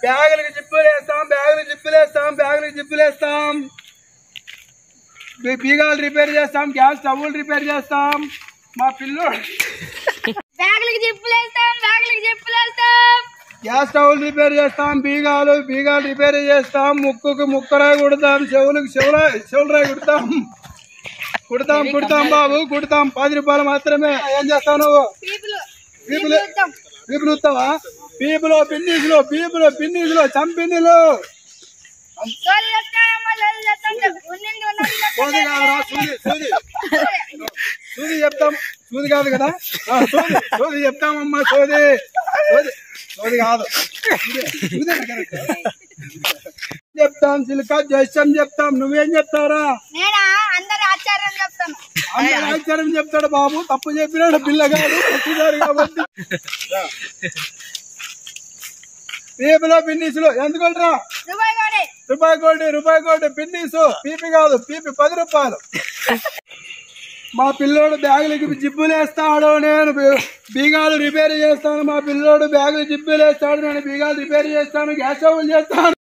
బ్యాగులకు జిప్పులు వేస్తాం బ్యాగులకు జిప్పులు వేస్తాం బ్యాగులకు జిప్పులు వేస్తాం బీ- బీగాలు రిపేర్ చేస్తాం గ్యాస్ స్టవ్లు రిపేర్ చేస్తాం మా పిల్లోడు బ్యాగులకి జిప్పులు వేస్తాం బ్యాగులకి జిప్పులు వేస్తాం గ్యాస్ స్టవ్లు రిపేర్ చేస్తాం బీగాలు బీగాలు రిపేర్ చేస్తాం ముక్కుకు ముక్కరాయి కుడతాం చెవులకు చెవురాయి చెవులరాయి కుడతాం కుడతాం కుడతాం బాబు కుడతాం పది రూపాయలు మాత్రమే ఏం చేస్తావు నువ్వు పీపులు పీపులు పీపులు వస్తావా పీపులు పిన్నీసులు పీపులు పిన్నీసులు చంపిన్నీలు సోలు చెప్తానమ్మా సోలు చెప్తాం ఉన్నింది ఉన్నది సూది కాదురా సూది సూది సూది చెప్తాం సూది కాదు కదా ఆ, సూది సూది చెప్తామమ్మా సూది సూది సూది కాదు సూదే. సూదేనా correct? చెప్తాం సిలికా జస్యం చెప్తాం నువ్వేం చెప్తావురా నేనా అందరు ఆచార్యం చెప్తాను అందరూ ఆశ్చర్యం చెప్తాడు బాబు తప్పు చెప్పినాడు పిల్లగాడు తప్పుదారు కాబట్టి పీపులో పిన్నీసులు ఎందుకుంటారా దుబాయ్ కోడి రూపాయి కోటి రూపాయి కోటి పిన్నీసు పీపి కాదు పీపి పది రూపాయలు మా పిల్లోడు బ్యాగులకి జిబ్బులు వేస్తాడు నేను బీ- బీగాలు రిపేర్ చేస్తాను మా పిల్లోడు బ్యాగులు జిబ్బులు వేస్తాడు నేను బీగాలు రిపేర్ చేస్తాను గ్యాస్ స్టవ్లు చేస్తాను